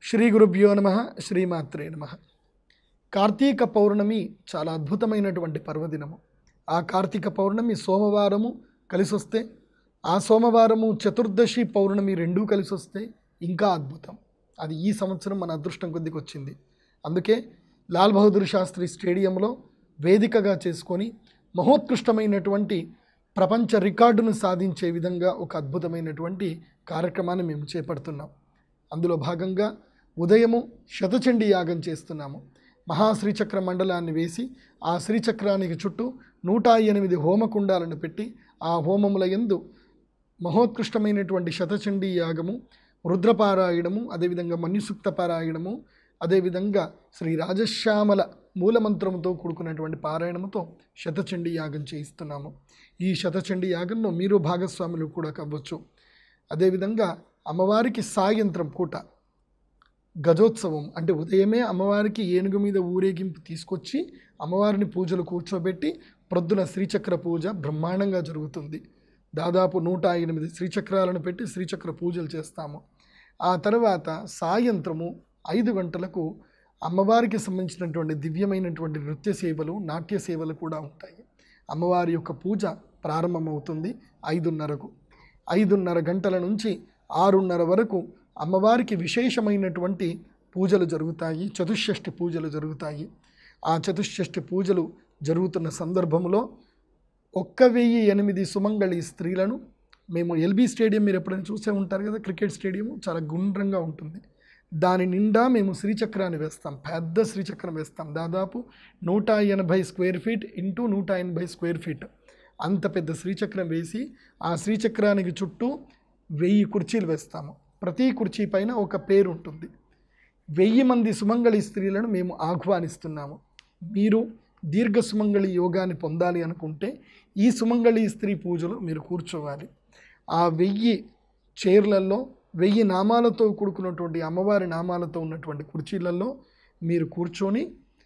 శ్రీ గురుభ్యో నమ శ్రీమాత్రే నమ కార్తీక పౌర్ణమి చాలా అద్భుతమైనటువంటి పర్వదినము ఆ కార్తీక పౌర్ణమి సోమవారము కలిసి వస్తే ఆ సోమవారము చతుర్దశి పౌర్ణమి రెండూ కలిసి వస్తే ఇంకా అద్భుతం అది ఈ సంవత్సరం మన అదృష్టం కొద్దికి వచ్చింది అందుకే లాల్ బహదూర్ శాస్త్రి స్టేడియంలో వేదికగా చేసుకొని మహోత్కృష్టమైనటువంటి ప్రపంచ రికార్డును సాధించే విధంగా ఒక అద్భుతమైనటువంటి కార్యక్రమాన్ని మేము చేపడుతున్నాం అందులో భాగంగా ఉదయము శతచండీ యాగం చేస్తున్నాము మహాశ్రీచక్ర మండలాన్ని వేసి ఆ శ్రీచక్రానికి చుట్టూ నూట ఎనిమిది హోమకుండాలను పెట్టి ఆ హోమముల యందు మహోత్కృష్టమైనటువంటి శతచండీ యాగము రుద్రపారాయణము అదేవిధంగా మన్యుసూక్త పారాయణము అదేవిధంగా శ్రీ రాజశ్యామల మూలమంత్రముతో కూడుకున్నటువంటి పారాయణముతో శతచండీ యాగం చేయిస్తున్నాము ఈ శతచండీ యాగంలో మీరు భాగస్వాములు కూడా కావచ్చు అదేవిధంగా అమ్మవారికి సాయంత్రం పూట గజోత్సవం అంటే ఉదయమే అమ్మవారికి ఏనుగు మీద ఊరేగింపు తీసుకొచ్చి అమ్మవారిని పూజలు కూర్చోబెట్టి ప్రొద్దున శ్రీచక్ర పూజ బ్రహ్మాండంగా జరుగుతుంది దాదాపు నూట ఎనిమిది శ్రీచక్రాలను పెట్టి శ్రీచక్ర పూజలు చేస్తాము ఆ తర్వాత సాయంత్రము ఐదు గంటలకు అమ్మవారికి సంబంధించినటువంటి దివ్యమైనటువంటి నృత్య సేవలు నాట్య సేవలు కూడా ఉంటాయి అమ్మవారి యొక్క పూజ ప్రారంభమవుతుంది ఐదున్నరకు ఐదున్నర గంటల నుంచి ఆరున్నర వరకు అమ్మవారికి విశేషమైనటువంటి పూజలు జరుగుతాయి చతుషష్ఠి పూజలు జరుగుతాయి ఆ చతుషష్ఠి పూజలు జరుగుతున్న సందర్భంలో ఒక్క వెయ్యి ఎనిమిది సుమంగళి స్త్రీలను మేము ఎల్బీ స్టేడియం మీరు ఎప్పుడైనా చూసే ఉంటారు కదా క్రికెట్ స్టేడియం చాలా గుండ్రంగా ఉంటుంది దాని నిండా మేము శ్రీచక్రాన్ని వేస్తాం పెద్ద శ్రీచక్రం వేస్తాం దాదాపు నూట ఎనభై స్క్వేర్ ఫీట్ ఇంటూ నూట ఎనభై స్క్వేర్ ఫీట్ అంత పెద్ద శ్రీచక్రం వేసి ఆ శ్రీచక్రానికి చుట్టూ వెయ్యి కుర్చీలు వేస్తాము ప్రతి కుర్చీ పైన ఒక పేరు ఉంటుంది వెయ్యి మంది సుమంగళి స్త్రీలను మేము ఆహ్వానిస్తున్నాము మీరు దీర్ఘ సుమంగళి యోగాన్ని పొందాలి అనుకుంటే ఈ సుమంగళి స్త్రీ పూజలో మీరు కూర్చోవాలి ఆ వెయ్యి చైర్లలో వెయ్యి నామాలతో కూడుకున్నటువంటి అమ్మవారి నామాలతో ఉన్నటువంటి కుర్చీలలో మీరు కూర్చొని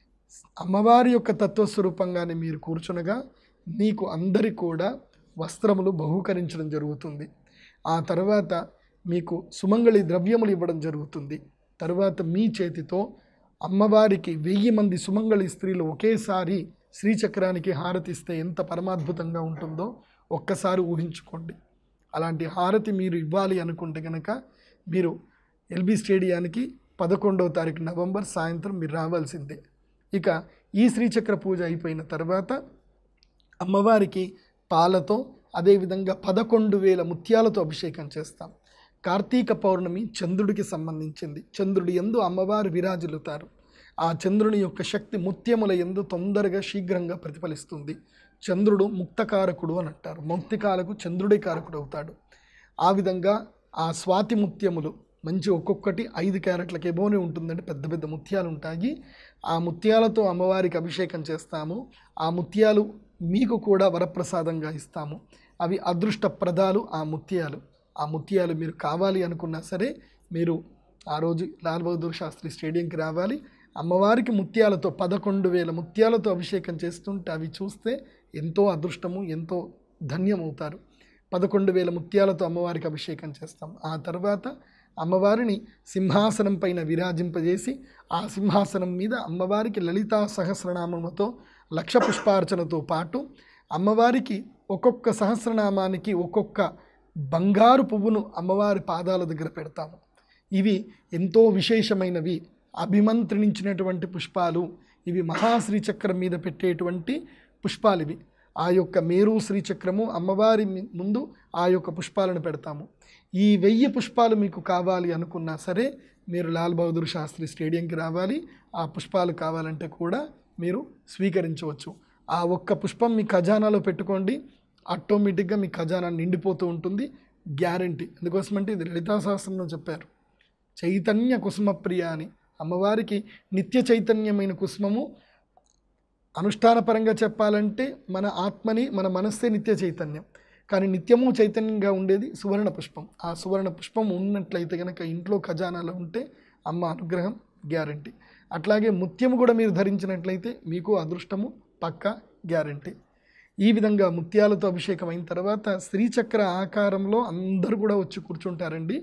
అమ్మవారి యొక్క తత్వస్వరూపంగానే మీరు కూర్చునగా మీకు అందరి కూడా వస్త్రములు బహూకరించడం జరుగుతుంది ఆ తర్వాత మీకు సుమంగళి ద్రవ్యములు ఇవ్వడం జరుగుతుంది తర్వాత మీ చేతితో అమ్మవారికి వెయ్యి మంది సుమంగళి స్త్రీలు ఒకేసారి శ్రీచక్రానికి హారతిస్తే ఎంత పరమాద్భుతంగా ఉంటుందో ఒక్కసారి ఊహించుకోండి అలాంటి హారతి మీరు ఇవ్వాలి అనుకుంటే కనుక మీరు ఎల్బీ స్టేడియానికి పదకొండవ తారీఖు నవంబర్ సాయంత్రం మీరు రావాల్సిందే ఇక ఈ శ్రీచక్ర పూజ అయిపోయిన తర్వాత అమ్మవారికి పాలతో అదేవిధంగా పదకొండు వేల ముత్యాలతో అభిషేకం చేస్తాం కార్తీక పౌర్ణమి చంద్రుడికి సంబంధించింది చంద్రుడి ఎందు అమ్మవారు విరాజిల్లుతారు ఆ చంద్రుని యొక్క శక్తి ముత్యముల ఎందు తొందరగా శీఘ్రంగా ప్రతిఫలిస్తుంది చంద్రుడు ముక్తకారకుడు అని అంటారు ముక్తికాలకు చంద్రుడే కారకుడు అవుతాడు ఆ విధంగా ఆ స్వాతి ముత్యములు మంచి ఒక్కొక్కటి ఐదు క్యారెట్లకి ఎబోనే ఉంటుందంటే పెద్ద పెద్ద ముత్యాలు ఉంటాయి ఆ ముత్యాలతో అమ్మవారికి అభిషేకం చేస్తాము ఆ ముత్యాలు మీకు కూడా వరప్రసాదంగా ఇస్తాము అవి అదృష్టప్రదాలు ఆ ముత్యాలు ఆ ముత్యాలు మీరు కావాలి అనుకున్నా సరే మీరు ఆ రోజు లాల్ బహదూర్ శాస్త్రి స్టేడియంకి రావాలి అమ్మవారికి ముత్యాలతో పదకొండు వేల ముత్యాలతో అభిషేకం చేస్తుంటే అవి చూస్తే ఎంతో అదృష్టము ఎంతో ధన్యమవుతారు పదకొండు వేల ముత్యాలతో అమ్మవారికి అభిషేకం చేస్తాం ఆ తర్వాత అమ్మవారిని సింహాసనం పైన విరాజింపజేసి ఆ సింహాసనం మీద అమ్మవారికి లలితా సహస్రనామముతో లక్ష పుష్పార్చనతో పాటు అమ్మవారికి ఒక్కొక్క సహస్రనామానికి ఒక్కొక్క బంగారు పువ్వును అమ్మవారి పాదాల దగ్గర పెడతాము ఇవి ఎంతో విశేషమైనవి అభిమంత్రించినటువంటి పుష్పాలు ఇవి మహాశ్రీచక్రం మీద పెట్టేటువంటి పుష్పాలు ఇవి ఆ యొక్క మేరు శ్రీచక్రము అమ్మవారి మి- ముందు ఆ యొక్క పుష్పాలను పెడతాము ఈ వెయ్యి పుష్పాలు మీకు కావాలి అనుకున్నా సరే మీరు లాల్ బహదూర్ శాస్త్రి స్టేడియంకి రావాలి ఆ పుష్పాలు కావాలంటే కూడా మీరు స్వీకరించవచ్చు ఆ ఒక్క పుష్పం మీ ఖజానాలో పెట్టుకోండి ఆటోమేటిక్గా మీ ఖజానా నిండిపోతూ ఉంటుంది గ్యారంటీ ఎందుకోసమంటే ఇది లలితా శాస్త్రంలో చెప్పారు చైతన్య కుసుమ ప్రియ అని అమ్మవారికి నిత్య చైతన్యమైన కుసుమము అనుష్ఠానపరంగా చెప్పాలంటే మన ఆత్మని మన మనస్సే నిత్య చైతన్యం కానీ నిత్యము చైతన్యంగా ఉండేది సువర్ణ పుష్పం ఆ సువర్ణ పుష్పం ఉన్నట్లయితే కనుక ఇంట్లో ఖజానాలో ఉంటే అమ్మ అనుగ్రహం గ్యారంటీ అట్లాగే ముత్యము కూడా మీరు ధరించినట్లయితే మీకు అదృష్టము పక్క గ్యారంటీ ఈ విధంగా ముత్యాలతో అభిషేకం అయిన తర్వాత శ్రీచక్ర ఆకారంలో అందరూ కూడా వచ్చి కూర్చుంటారండి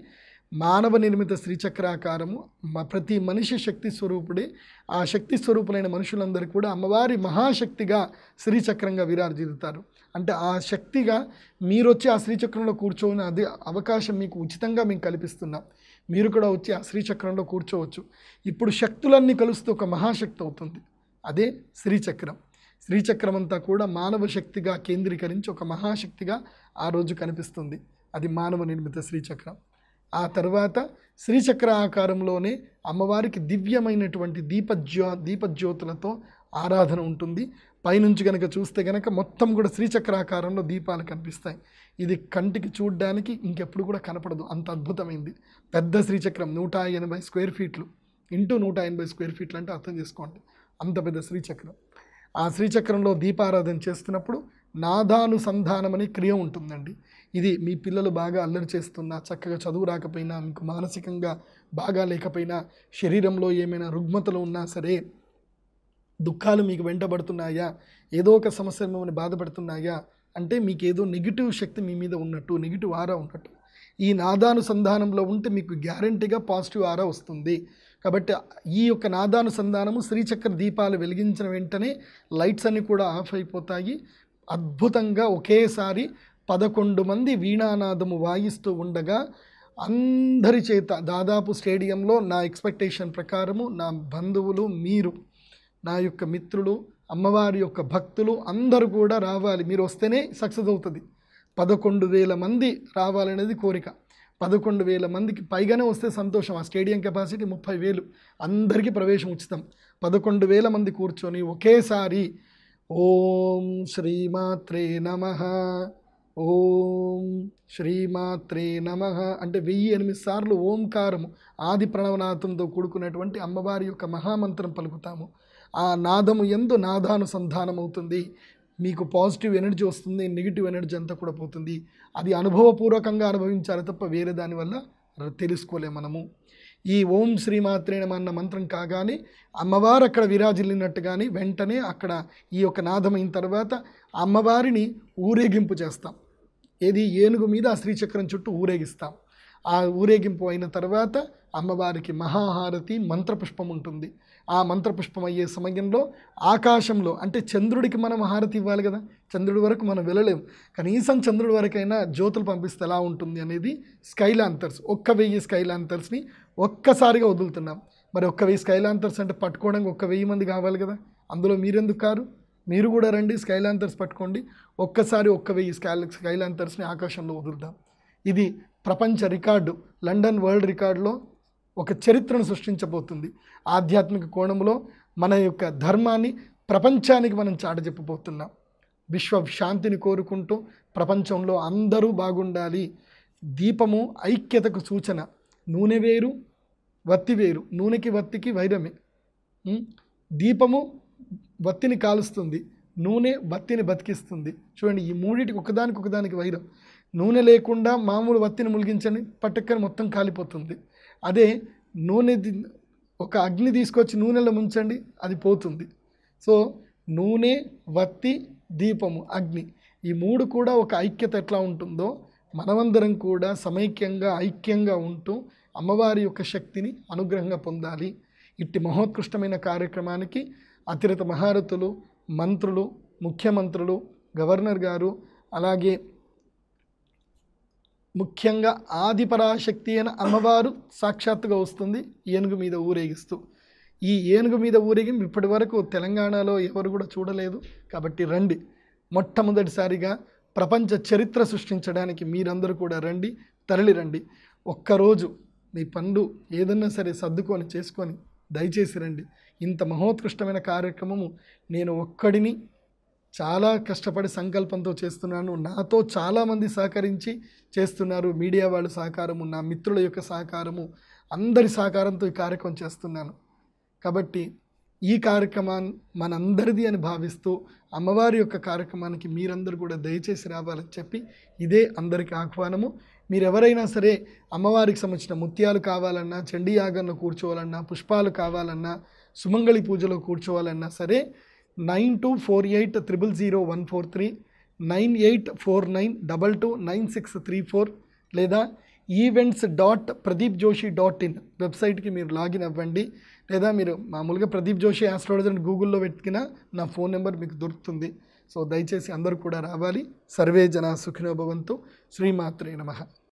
మానవ నిర్మిత శ్రీచక్రాకారము మ- ప్రతి మనిషి శక్తి స్వరూపుడే ఆ శక్తి స్వరూపులైన మనుషులందరూ కూడా అమ్మవారి మహాశక్తిగా శ్రీచక్రంగా విరాజిల్లుతారు అంటే ఆ శక్తిగా మీరు వచ్చి ఆ శ్రీచక్రంలో కూర్చోని అది అవకాశం మీకు ఉచితంగా మేము కల్పిస్తున్నాం మీరు కూడా వచ్చి ఆ శ్రీచక్రంలో కూర్చోవచ్చు ఇప్పుడు శక్తులన్నీ కలుస్తూ ఒక మహాశక్తి అవుతుంది అదే శ్రీచక్రం శ్రీచక్రం అంతా కూడా మానవ శక్తిగా కేంద్రీకరించి ఒక మహాశక్తిగా ఆ రోజు కనిపిస్తుంది అది మానవ నిర్మిత శ్రీచక్రం ఆ తర్వాత శ్రీచక్ర ఆకారంలోనే అమ్మవారికి దివ్యమైనటువంటి దీపజ్యో దీపజ్యోతులతో ఆరాధన ఉంటుంది పైనుంచి కనుక చూస్తే కనుక మొత్తం కూడా శ్రీచక్రాకారంలో దీపాలు కనిపిస్తాయి ఇది కంటికి చూడడానికి ఇంకెప్పుడు కూడా కనపడదు అంత అద్భుతమైంది పెద్ద శ్రీచక్రం నూట ఎనభై స్క్వేర్ ఫీట్లు ఇంటూ నూట ఎనభై స్క్వేర్ ఫీట్లు అంటే అర్థం చేసుకోండి అంత పెద్ద శ్రీచక్రం ఆ శ్రీచక్రంలో దీపారాధన చేస్తున్నప్పుడు నాదానుసంధానం అనే క్రియ ఉంటుందండి ఇది మీ పిల్లలు బాగా అల్లరి చేస్తున్నా చక్కగా చదువు రాకపోయినా మీకు మానసికంగా బాగా లేకపోయినా శరీరంలో ఏమైనా రుగ్మతలు ఉన్నా సరే దుఃఖాలు మీకు వెంటబడుతున్నాయా ఏదో ఒక సమస్య మిమ్మల్ని బాధపడుతున్నాయా అంటే మీకు ఏదో నెగిటివ్ శక్తి మీ మీద ఉన్నట్టు నెగిటివ్ ఆరా ఉన్నట్టు ఈ నాదానుసంధానంలో ఉంటే మీకు గ్యారంటీగా పాజిటివ్ ఆరా వస్తుంది కాబట్టి ఈ యొక్క నాదానుసంధానము శ్రీచక్ర దీపాలు వెలిగించిన వెంటనే లైట్స్ అన్నీ కూడా ఆఫ్ అయిపోతాయి అద్భుతంగా ఒకేసారి పదకొండు మంది వీణానాదము వాయిస్తూ ఉండగా అందరి చేత దాదాపు స్టేడియంలో నా ఎక్స్పెక్టేషన్ ప్రకారము నా బంధువులు మీరు నా యొక్క మిత్రులు అమ్మవారి యొక్క భక్తులు అందరూ కూడా రావాలి మీరు వస్తేనే సక్సెస్ అవుతుంది పదకొండు వేల మంది రావాలనేది కోరిక పదకొండు వేల మందికి పైగానే వస్తే సంతోషం ఆ స్టేడియం కెపాసిటీ ముప్పై వేలు అందరికీ ప్రవేశం ఉచితం పదకొండు వేల మంది కూర్చొని ఒకేసారి ఓం శ్రీమాత్రే నమ ఓం శ్రీమాత్రే నమ అంటే వెయ్యి ఎనిమిది సార్లు ఓంకారము ఆది ప్రణవనాథంతో కూడుకున్నటువంటి అమ్మవారి యొక్క మహామంత్రం పలుకుతాము ఆ నాదము ఎందు నాదానుసంధానం అవుతుంది మీకు పాజిటివ్ ఎనర్జీ వస్తుంది నెగిటివ్ ఎనర్జీ అంతా కూడా పోతుంది అది అనుభవపూర్వకంగా అనుభవించాలి తప్ప వేరే దానివల్ల ర- తెలుసుకోలేం మనము ఈ ఓం శ్రీమాత్రే నమ అన్న మంత్రం కాగానే అమ్మవారు అక్కడ విరాజిల్లినట్టుగానే వెంటనే అక్కడ ఈ యొక్క నాదమైన తర్వాత అమ్మవారిని ఊరేగింపు చేస్తాం ఏది ఏనుగు మీద ఆ శ్రీచక్రం చుట్టూ ఊరేగిస్తాం ఆ ఊరేగింపు అయిన తర్వాత అమ్మవారికి మహాహారతి మంత్రపుష్పం ఉంటుంది ఆ మంత్రపుష్పం అయ్యే సమయంలో ఆకాశంలో అంటే చంద్రుడికి మనం హారతి ఇవ్వాలి కదా చంద్రుడి వరకు మనం వెళ్ళలేము కనీసం చంద్రుడి వరకైనా జ్యోతులు పంపిస్తే ఎలా ఉంటుంది అనేది స్కైలాంతర్స్ ఒక్క వెయ్యి స్కైలాంతర్స్ని ఒక్కసారిగా వదులుతున్నాం మరి ఒక్క వెయ్యి స్కైలాంతర్స్ అంటే పట్టుకోవడానికి ఒక్క వెయ్యి మంది కావాలి కదా అందులో మీరెందుకు కారు మీరు కూడా రండి స్కైలాంతర్స్ పట్టుకోండి ఒక్కసారి ఒక్క వెయ్యి స్కై స్కైలాంతర్స్ని ఆకాశంలో వదులుదాం ఇది ప్రపంచ రికార్డు లండన్ వరల్డ్ రికార్డులో ఒక చరిత్రను సృష్టించబోతుంది ఆధ్యాత్మిక కోణంలో మన యొక్క ధర్మాన్ని ప్రపంచానికి మనం చాట చెప్పబోతున్నాం విశ్వ శాంతిని కోరుకుంటూ ప్రపంచంలో అందరూ బాగుండాలి దీపము ఐక్యతకు సూచన నూనె వేరు వత్తి వేరు నూనెకి వత్తికి వైరమే ఉం? దీపము వత్తిని కాలుస్తుంది నూనె వత్తిని బతికిస్తుంది చూడండి ఈ మూడిటికి ఒకదానికి ఒకదానికి వైరం నూనె లేకుండా మామూలు వత్తిని ములిగించని పట్టుకొని మొత్తం కాలిపోతుంది అదే నూనె ది- ఒక అగ్ని తీసుకొచ్చి నూనెలో ముంచండి అది పోతుంది సో నూనె వత్తి దీపము అగ్ని ఈ మూడు కూడా ఒక ఐక్యత ఎట్లా ఉంటుందో మనమందరం కూడా సమైక్యంగా ఐక్యంగా ఉంటూ అమ్మవారి యొక్క శక్తిని అనుగ్రహంగా పొందాలి ఇట్టి మహోత్కృష్టమైన కార్యక్రమానికి అతిరత మహారథులు మంత్రులు ముఖ్యమంత్రులు గవర్నర్ గారు అలాగే ముఖ్యంగా ఆదిపరాశక్తి అయిన అమ్మవారు సాక్షాత్తుగా వస్తుంది ఏనుగు మీద ఊరేగిస్తూ ఈ ఏనుగు మీద ఊరేగింపు ఇప్పటి వరకు తెలంగాణలో ఎవరు కూడా చూడలేదు కాబట్టి రండి మొట్టమొదటిసారిగా ప్రపంచ చరిత్ర సృష్టించడానికి మీరందరూ కూడా రండి తరలి రండి ఒక్కరోజు మీ పనులు ఏదన్నా సరే సర్దుకొని చేసుకొని దయచేసి రండి ఇంత మహోత్కృష్టమైన కార్యక్రమము నేను ఒక్కడిని చాలా కష్టపడి సంకల్పంతో చేస్తున్నాను నాతో చాలామంది సహకరించి చేస్తున్నారు మీడియా వాళ్ళ సహకారము నా మిత్రుల యొక్క సహకారము అందరి సహకారంతో ఈ కార్యక్రమం చేస్తున్నాను కాబట్టి ఈ కార్యక్రమాన్ని మనందరిది అని భావిస్తూ అమ్మవారి యొక్క కార్యక్రమానికి మీరందరూ కూడా దయచేసి రావాలని చెప్పి ఇదే అందరికి ఆహ్వానము మీరు ఎవరైనా సరే అమ్మవారికి సంబంధించిన ముత్యాలు కావాలన్నా చండీ యాగంలో కూర్చోవాలన్నా పుష్పాలు కావాలన్నా సుమంగళి పూజలో కూర్చోవాలన్నా సరే nine two four eight triple zero one four three nine eight four nine double two nine six three four లేదా events dot Pradeep Joshi dot in వెబ్సైట్కి మీరు లాగిన్ అవ్వండి లేదా మీరు మామూలుగా ప్రదీప్ జోషి ఆస్ట్రాలజీ అని గూగుల్లో వెతికినా నా ఫోన్ నెంబర్ మీకు దొరుకుతుంది సో దయచేసి అందరూ కూడా రావాలి సర్వే జన సుఖినో భవంతు శ్రీమాత్రే నమః